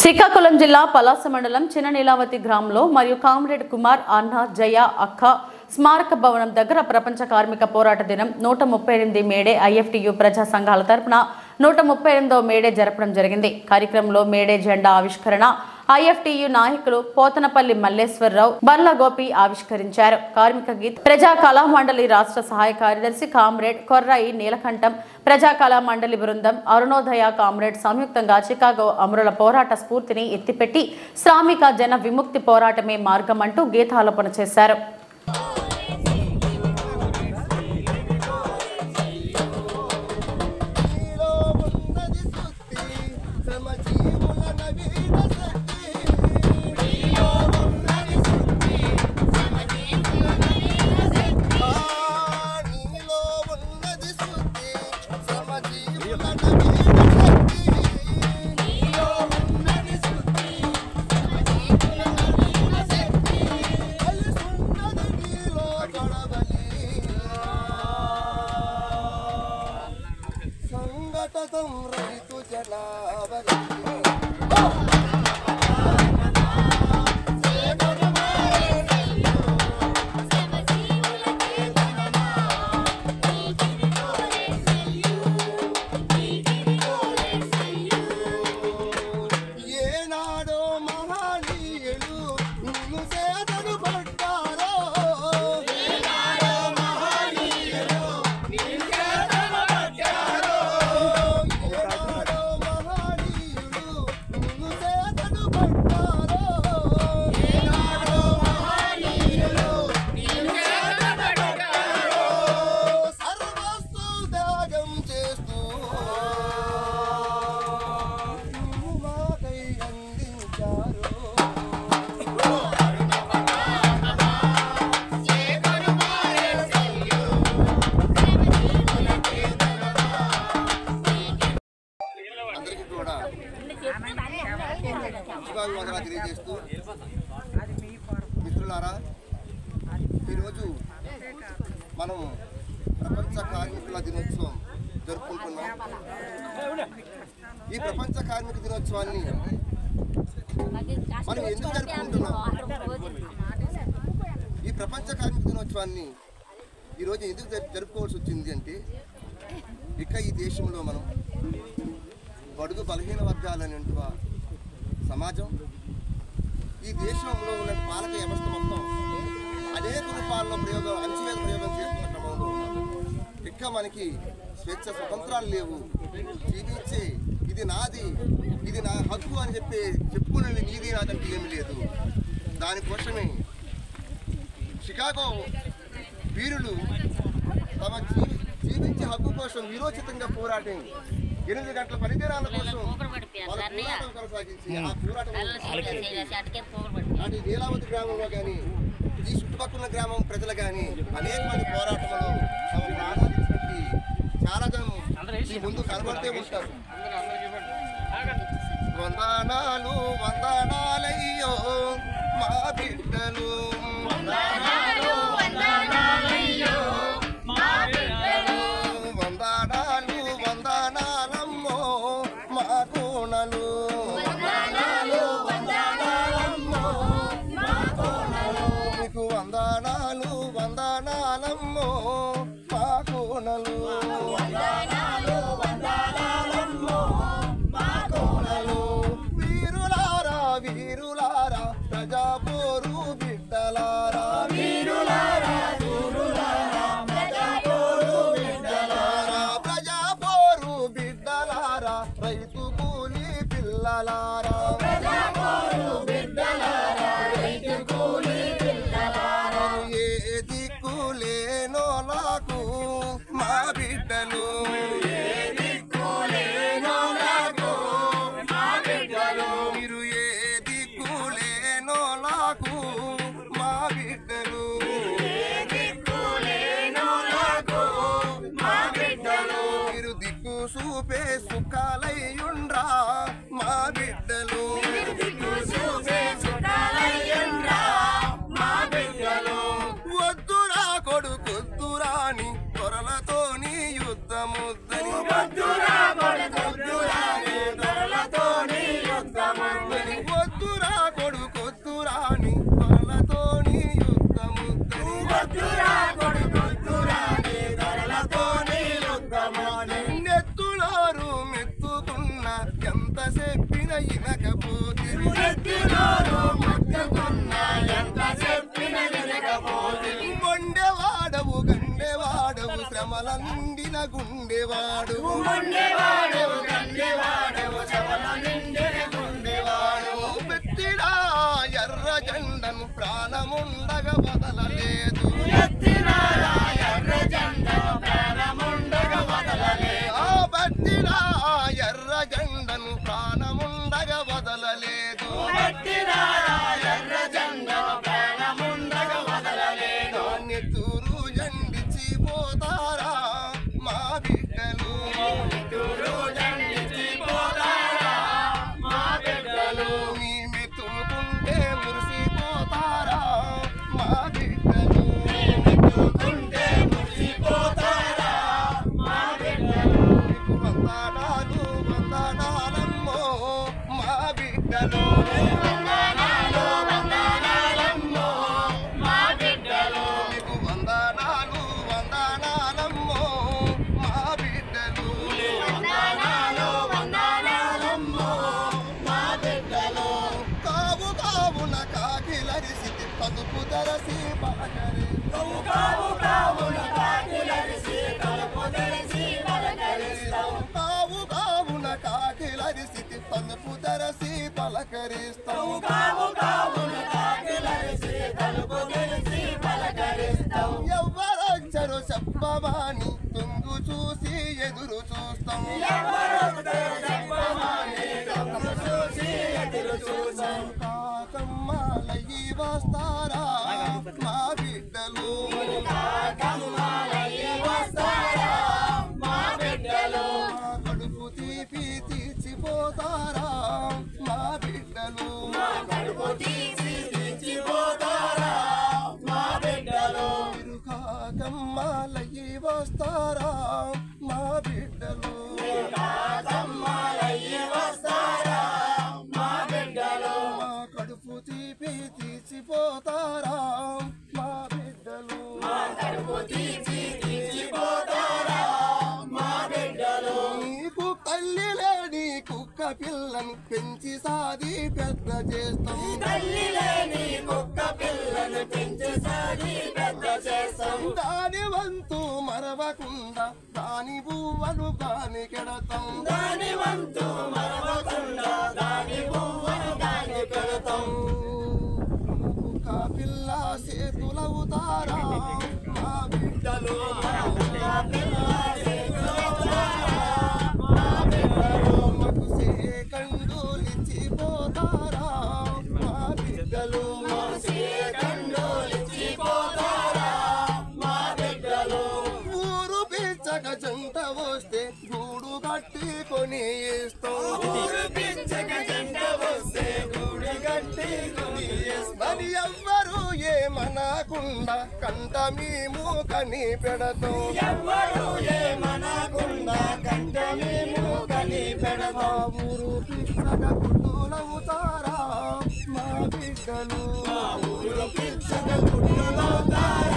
శ్రీకాకుళం జిల్లా పలాస మండలం చిన్న నీలావతి గ్రామంలో మరియు కామ్రేడ్ కుమార్ అన్న జయ అక్క స్మారక భవనం దగ్గర ప్రపంచ కార్మిక పోరాట దినం నూట ముప్పై ఎనిమిది మేడే ఐఎఫ్టియు ప్రజా సంఘాల తరపున నూట ముప్పై ఎనిమిదో మేడే జరపడం జరిగింది కార్యక్రమంలో మేడే జెండా ఆవిష్కరణ ఐఎఫ్టియు నాయకులు పోతనపల్లి మల్లేశ్వరరావు బర్ల గోపి ఆవిష్కరించారు కార్మిక గీత్ ప్రజా కళా మండలి రాష్ట్ర సహాయ కార్యదర్శి కామ్రేడ్ కొర్రాయి నీలకంఠం ప్రజా కళా మండలి బృందం అరుణోదయ కామ్రేడ్ సంయుక్తంగా చికాగో అమరుల పోరాట స్ఫూర్తిని ఎత్తిపెట్టి శ్రామిక జన విముక్తి పోరాటమే మార్గం అంటూ గీతాలోపన చేశారు నీలో ఉన్నది సుత్తి శ్రమజీవుల నవీన శక్తి నీలో ఉన్నది సుత్తి శ్రమజీవుల నవీన శక్తి నీలో ఉన్నది సుత్తి శ్రమజీవుల నవీన శక్తి నీలో ఉన్నది సుత్తి శ్రమజీవుల నవీన శక్తి కలిసున్నది నీలో గొడవలి సంఘటతం రైతు జనాభా ఏనాడో మహనీయులు నిన్ను సేదను పడ్డారో ఏనాడో మహనీయులు నిన్ను సేదను పడ్డారో ఏనాడో మహనీయులు నిన్ను సేదను పడ్డారో ఏనాడో మహనీయులు నిన్ను సేదను పడ్డారో సర్వస్సు త్యాగం చేస్తూ నువ్వు మాకై అందించారు అందరికీ కూడా శుభాభివందనాలు తెలియజేస్తూ మిత్రులారా ఈరోజు మనం ప్రపంచ కార్మికుల దినోత్సవం జరుపుకుంటున్నాం ఈ ప్రపంచ కార్మిక దినోత్సవాన్ని మనం ఎందుకు జరుపుకుంటున్నాం ఈ ప్రపంచ కార్మిక దినోత్సవాన్ని ఈరోజు ఎందుకు జరు- జరుపుకోవాల్సి వచ్చింది అంటే ఇక ఈ దేశంలో మనం బడుగు బలహీన వర్గాలనేటువంటి వా- సమాజం ఈ దేశంలో ఉన్న పాలక వ్యవస్థ మొత్తం అనేక రూపాల్లో ప్రయోగం అణచివేత ప్రయోగం చేస్తున్న క్రమంలో ఇక మనకి స్వేచ్ఛ స్వతంత్రాలు లేవు జీవించే ఇది నాది ఇది నా హక్కు అని చెప్పి చెప్పుకునేది నీది నాదంటే ఏమి లేదు దానికోసమే షికాగో వీరులు తమ జీ- జీవించే హక్కు కోసం విరోచితంగా పోరాటం ఎనిమిది గంటల పనిదినాల కోసం వాళ్ళ పోరాటం కొనసాగించి ఆ పోరాటం నాటి నీలావతి గ్రామంలో కానీ ఈ చుట్టుపక్కల గ్రామం ప్రజలు కానీ అనేక మంది పోరాటంలో తమ ప్రాణాలు పెట్టి చాలా జనం ఈ ముందు కనబడితే ఉంటారు వందనాలు వందనాలయ్యో మా బిడ్డలు వందనాలు వందనాలమ్మో మా కోణలు మీకు వందనాలు వందనాలమ్మో మా కోణలు వీరులారా వీరులారా ప్రజాపోరు బిడ్డలారా వీరులారా ప్రజాపోరు బిడ్డలారా రైతు కూలి పిల్లలారా ఏ దిక్కు లేనో నాకు మా బిడ్డలు మీరు ఏ దిక్కు లేనో నాకు మా బిడ్డలు మీరు దిక్కు చూపే సుఖాలయ్యుండ్రా మా బిడ్డలు వద్దురా కొడుకొద్దురా అని త్వరలతోని యుద్ధముద్ద వద్దురా కొడుకొద్దురా నీ త్వరలతోని యుద్ధముద్దని నెత్తులారు మెత్తుకున్న ఎంత చెప్పిన ఇనకపోతే మొండెవాడవు గండెవాడవు శ్రమల నిండిన గుండెవాడు పెట్టిడా ఎర్ర జెండను ప్రాణముండగ వదలలేదు ఆ బట్టిడా ఎర్ర జెండను ప్రాణముండగ వదలలేదు నెత్తురు జండిచి పోతారా మా బిడ్డలు మీ మెత్తుకుంటే మురిసిపోతారా మా బిడ్డలు మీకు వందనాలు వందనాలమ్మో మా బిడ్డలు మీకు వందనాలు వందనాలమ్మో మా బిడ్డలు కావు కావున కాకిలరిసి పదుపు ధరసి పలకరి కావు కావున కాకిలరిసి పదుపు ధరసి పలకరిస్తావు ఎవ్వరొచ్చరు చెప్పవాని తుంగు చూసి ఎదురు చూస్తాం కాకమ్మాలయ్యి వస్తారా మా బిడ్డలు మా కడుపు తీపి తీర్చిపోతారా మా బిడ్డలు మీరు కాకమ్మాలయ్యి వస్తారా మా బిడ్డలు మా కడుపు తీపి తీర్చిపోతారా మా బిడ్డలు నీకు తల్లి లేని కుక్క పిల్లను పెంచి సాది పెద్ద చేస్తాం దాని వంతు మరవకుండా దాని బువ్వలు దాని కెడతాం దాని వంతు మరవకుండా దాని బువ్వలు దాని కెడతాం కుక్క పిల్ల సేతులవుతారా మా బిడ్డలు మాకు సేకండులిచ్చిపోతారా మా బిడ్డలు ఊరు పిచ్చక జంట వస్తే గూడు కట్టుకొని ఇస్తాం మరి ఎవ్వరు ఏమనకుండా కంట మేము కని పెడతాం ఊరు పిచ్చక గుడ్డులవుతారా మా బిడ్డలు